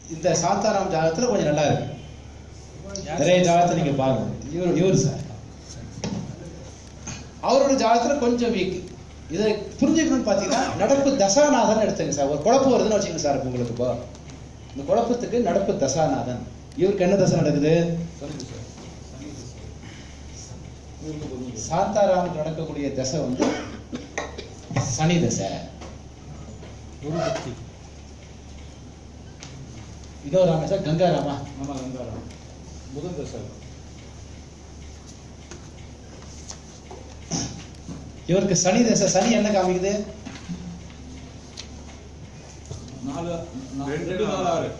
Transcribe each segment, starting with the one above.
இந்த சாத்தாராம் ஜாதகத்துல கொஞ்சம் நல்லா இருக்கு நிறைய ஜாதகத்தை நீங்க பாருங்க இவர் இவர் சார் அவரோட ஜாதகத்துல கொஞ்சம் வீக் இதை புரிஞ்சுக்கணும்னு பார்த்தீங்கன்னா நடப்பு தசாநாதன் எடுத்துங்க சார் ஒரு குழப்பம் வருதுன்னு வச்சுக்கோங்க சார் இப்ப உங்களுக்கு இப்போ இந்த குழப்பத்துக்கு நடப்பு தசாநாதன் இவருக்கு என்ன தசை நடக்குது சாந்தாராமுக்கு நடக்கக்கூடிய தசை வந்து சனி தசை குரு பக்தி இதோ ராமா சார் கங்காராமா ஆமா கங்காராம் புதன் தசை இவருக்கு சனி தசை சனி என்ன காமிக்குது நாலு நா- ரெண்டு, ரெண்டு நாலு ஆறு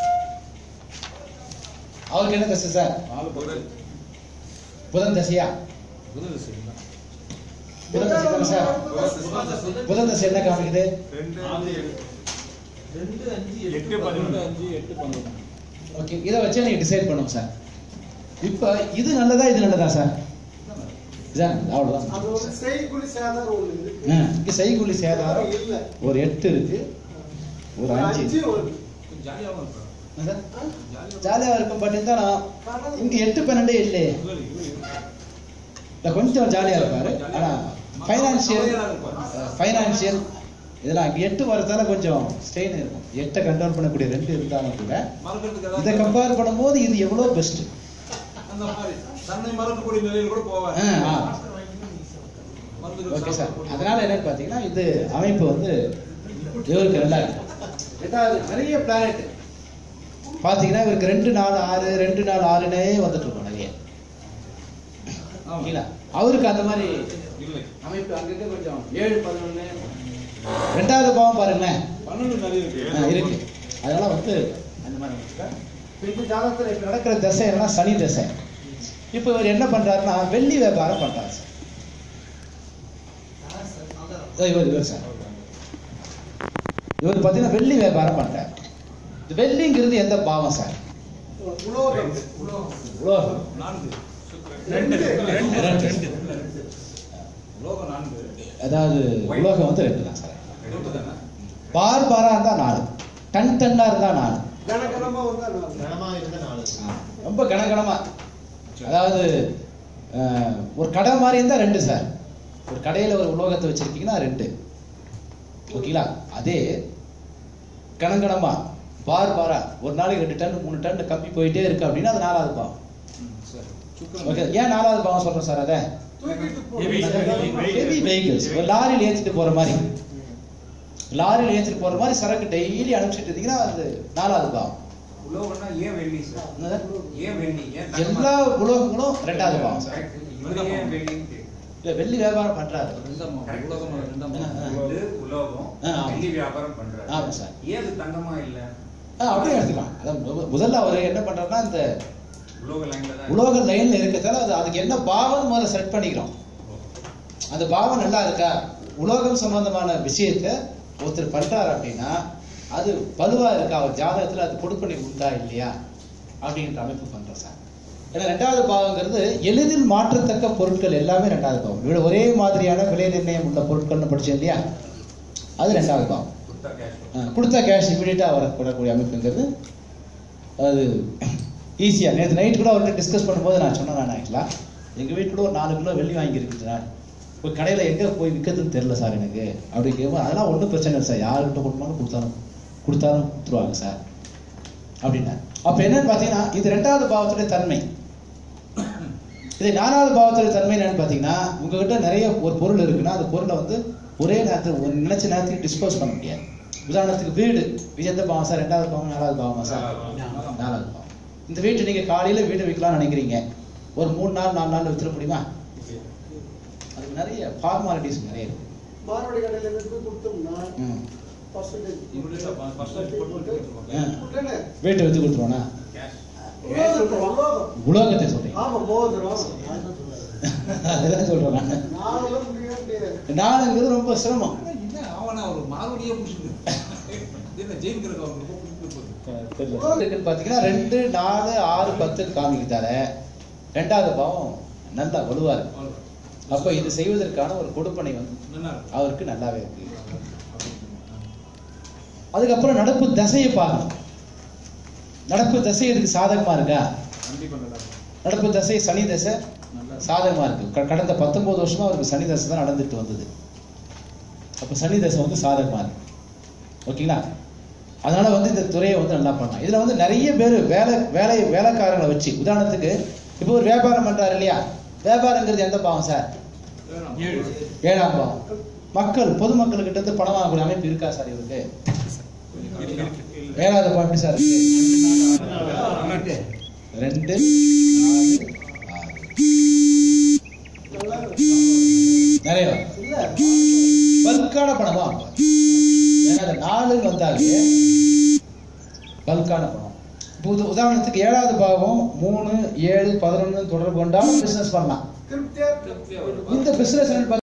அவருக்கு என்ன தசை சார் நாலு புதன் புதன் தசையா புதன் தசை இல்ல. புதன் தசை தானே சார் புதன் தசை என்ன காமிக்குது ரெண்டு நாலு, ரெண்டு அஞ்சு எட்டு எட்டு ரெண்டு பதினொன்று அஞ்சு எட்டு பன்னெண்டு ஓகே இதை வச்சு நீங்க டிசைட் பண்ணுவோம் சார் இப்போ இது நல்லதா இது நல்லதா சார் இதான் அவ்வளோதான் அது ஒரு செய்குலி சேதாரம் ஒண்ணு இருக்கு ஆ, இங்க செய்கூலி சேதாரம் இல்ல ஒரு எட்டு இருக்கு ஒரு ஒரு அஞ்சு அஞ்சு ஒரு கொஞ்சம் ஜாலியாவும் இருக்கும் என்ன சார்? ஜாலியா ஜாலியா இருக்கும் பட் இருந்தாலும் பணம் இங்க எட்டு பன்னெண்டே இல்லையே இவரு, இவரு, இவரு. இல்ல கொஞ்சம் ஜாலியா இருப்பாரு ஆனா ஃபைனான்சியல் கவலையா இருப்பாரு. ஃபைனான்சியல் இதெல்லாம் இங்க எட்டு வரதால கொஞ்சம் ஸ்ட்ரெயின் இருக்கும் எட்டை கண்ட்ரோல் பண்ணக்கூடிய ரெண்டு இருந்தாலும் கூட மறக்கிறதுக்கு இதை ஏதாவது கம்பேர் பண்ணும்போது இது எவ்வளவு பெஸ்ட் அந்த மாதிரி தன்னை மறக்கக்கூடிய நிலையில் கூட போவார் ஓகே சார் அதனால என்னன்னு பாத்தீங்கன்னா இது அமைப்பு வந்து இவருக்கு நல்லா இருக்கு ரெண்டாவது நிறைய பிளானட் பாத்தீங்கன்னா இவருக்கு ரெண்டு நாலு ஆறு ரெண்டு நாலு ஆறுனே வந்துட்டு இருக்கும் நிறைய ஓகேங்களா அவருக்கு அந்த மாதிரி இல்லை அமைப்பு அங்கங்க கொஞ்சம் ஏழு பதினொன்னு ரெண்டாவது பாவம் பாருங்களேன் பன்னெண்டு நிறைய இருக்கு ஆ, இருக்கு அதனால வந்து அந்த மாதிரி வச்சுக்க. இப்ப இந்த ஜாதகத்துல இப்ப நடக்கிற தசை என்ன சனி தசை இப்போ இவர் என்ன பண்றாருன்னா வெள்ளி வியாபாரம் பண்றாரு சார் இதோ இவர் இவர் சார் இவர் பார்த்தீங்கன்னா வெள்ளி வியாபாரம் பண்றாரு இந்த வெள்ளிங்கிறது எந்த பாவம் சார் உலோகம் உலோகம் நான்கு ரெண்டு ரெண்டு. ரெண்டு உலோகம் நான்கு அதாவது உலோகம் வந்து ரெண்டு தான் சார் ரெண்டு தானே பார் பாரா இருந்தா நாலு டன் டன்னா இருந்தா நாலு கனகனமா வந்தா நான் கனமா இருந்த நாலு ஆ, ரொம்ப கனகனமா அதாவது அஹ், ஒரு கடை மாதிரி இருந்தா ரெண்டு சார் ஒரு கடையில ஒரு உலோகத்தை வச்சிருக்கீங்கன்னா ரெண்டு ஓகேங்களா அதே கணங்கணமா பார் பாரா ஒரு நாளைக்கு ரெண்டு டன் மூணு டன் கம்பி போயிட்டே இருக்கு அப்படின்னா அது நாலாவது பாவம் ம், சரி ஓகே சுக்கரன் ஏன் நாலாவது பாவம் சொல்றேன் சார் அதை தூக்கிட்டு Heavy, போறேன் ஹெவி வெஹிக்கிள்ஸ் ஒரு லாரியில் ஏற்றிட்டு போற மாதிரி லாரியில் ஏற்றிட்டு போற மாதிரி சரக்கு டெய்லி அனுப்பிச்சிட்டு இருந்தீங்கன்னா அது நாலாவது பாவம் உலோகம்னா ஏன் வெள்ளி சார் என்னது? ஏன் வெள்ளி ஏன் எல்லா உலோகங்களும் ரெண்டாவது பாவம் சார் இவர் ஏன் வெள்ளின்னு கேக்குறேன். இல்ல வெள்ளி வியாபாரம் பண்றாரு ரெண்டாம் பாவம். உலோகம் ரெண்டாம் ஆ, ஆ. பாவம். வந்து உலோகம் ஆ, ஆமா. வெள்ளி வியாபாரம் பண்றாரு ஆமா சார். ஏன் அது தங்கமா இல்ல ஆ, அப்படியே எடுத்துக்கலாம் அதான் மு- முதல்ல அவர் என்ன பண்றாருன்னா இந்த உலோக லைன்ல தான் உலோக லைன்ல இருக்கிறதால அது அதுக்கு என்ன பாவம் முதல்ல செட் பண்ணிக்கிறோம் அந்த பாவம் நல்லா இருக்கா உலோகம் சம்பந்தமான விஷயத்த ஒருத்தர் பண்றாரு அப்படின்னா அது பலுவா இருக்கா அவர் ஜாதகத்துல அது கொடுப்பனை உண்டா இல்லையா அப்படின்ற அமைப்பு பண்றோம் சார் ஏன்னா ரெண்டாவது பாவங்கிறது எளிதில் மாற்றத்தக்க பொருட்கள் எல்லாமே ரெண்டாவது பாவம் இவ்வளவு ஒரே மாதிரியான விலை நிர்ணயம் உள்ள பொருட்கள்னு படிச்சோம் இல்லையா அது ரெண்டாவது பாவம் குத்தா கேஷ் ஆ, கொடுத்தா கேஷ் இமீடியட்டாக வரக்கூடக்கூடிய அமைப்புங்கிறது அது ஈஸியாக நேற்று நைட் கூட அவர்கிட்ட டிஸ்கஸ் பண்ணும்போது நான் சொன்னேன் நான் ஆக்சுவலாக எங்கள் வீட்டில் ஒரு நாலு கிலோ வெள்ளி வாங்கியிருக்குது சார் போய் கடையில் எங்கே போய் விற்கிறதுன்னு தெரில சார் எனக்கு அப்படி கேட்கும் அதெல்லாம் ஒன்றும் பிரச்சனை இல்லை சார் யார்கிட்ட கொடுத்தாலும் கொடுத்தாலும் கொடுத்தாலும் கொடுத்துருவாங்க சார் அப்படின்னா அப்போ என்னன்னு பார்த்தீங்கன்னா இது ரெண்டாவது பாவத்துடைய தன்மை இது நாலாவது பாவத்துடைய தன்மை என்னன்னு பார்த்தீங்கன்னா உங்ககிட்ட நிறைய ஒரு பொருள் இருக்குன்னா அந்த பொருளை வந்து ஒரே நேரத்தில் ஒரு நினைச்ச நேரத்துக்கு டிஸ்போஸ் பண்ண முடியாது உதாரணத்துக்கு வீடு இது எந்த பாவம் சார் ரெண்டாவது பாவம் நாலாவது பாவமா சார் நாலாவது. நாலாவது பாவம் இந்த வீட்டை நீங்க காலையில வீடு விற்கலாம்னு நினைக்கிறீங்க ஒரு மூணு நாள் நாலு நாள் வித்துட முடியுமா அதுக்கு நிறைய ஃபார்மாலிட்டிஸ் நிறைய இருக்கு மாரோடி கடையில இருந்து போய் கொடுத்தோம்னா ம். பர்சன்டேஜ் இமிடியேட்டா ப- first time போட்டு கொடுத்துருவாங்க. ஆ. உடனே வீட்டை வித்து கொடுத்துருவோண்ணா கேஷ் உலோகத்தை, உலோகம் உலோகத்தை சொல்றீங்க ஆமா மோதிரம் அதெல்லாம் சொல்றேன் நான். நாலு முடிய முடியாது நாலுங்கிறது ரொம்ப சிரமம் ஆனா என்ன அவனா ஒரு மாறுபடியே புடிச்சிருக்கு என்ன ஜெயிக்கிறதுக்கு அவருக்கு ரொம்ப பிடிச்சிருக்கு இருக்குன்னு பார்த்தீங்கன்னா ரெண்டு நாலு ஆறு பத்து காமிக்கிட்டால ரெண்டாவது பாவம் நல்லா வலுவா இருக்கு அப்ப இது செய்வதற்கான ஒரு கொடுப்பனை வந்து நல்லா இருக்கு அவருக்கு நல்லாவே இருக்கு அதுக்கப்புறம் நடப்பு தசையை பார்க்கணும் நடப்பு தசை இதுக்கு சாதகமா இருக்கா கண்டிப்பா நல்லா இருக்கும். நடப்பு தசை சனி தசை நல்லா இருக்கும். சாதகமா இருக்கு க- கடந்த பத்தொன்பது வருஷமா அவருக்கு சனி தசை தான் நடந்துட்டு வந்தது அப்ப சனி தசை வந்து சாதகமா இருக்கு ஓகேங்களா அதனால வந்து இந்த துறையை வந்து நல்லா பண்ணலாம் இதுல வந்து நிறைய பேர் வேலை வேலை வேலைக்காரங்களை வச்சு உதாரணத்துக்கு இப்போ ஒரு வியாபாரம் பண்றாரு இல்லையா வியாபாரங்கிறது எந்த பாவம் சார் வேணாம். ஏழாம் பாவம் மக்கள் பொதுமக்கள் கிட்ட இருந்து பணம் வாங்கக்கூடிய அமைப்பு இருக்கா சார் இவருக்கு ஏழாவது பாவம் எப்படி சார் இருக்கு ரெண்டு நாலு ஆறு நல்லா இருக்கு. நிறைய வரும். இல்ல பல்கான பணமா ஏன்னா அந்த நாலுன்னு வந்தாலே பல்கான பணம் இப்போ உத- உதாரணத்துக்கு ஏழாவது பாவம் மூணு ஏழு பதினொன்னு தொடர்பு கொண்டாலும் பிசினஸ் பண்ணலாம் திருப்தியா திருப்தியா வரும். இந்த பிசினஸ்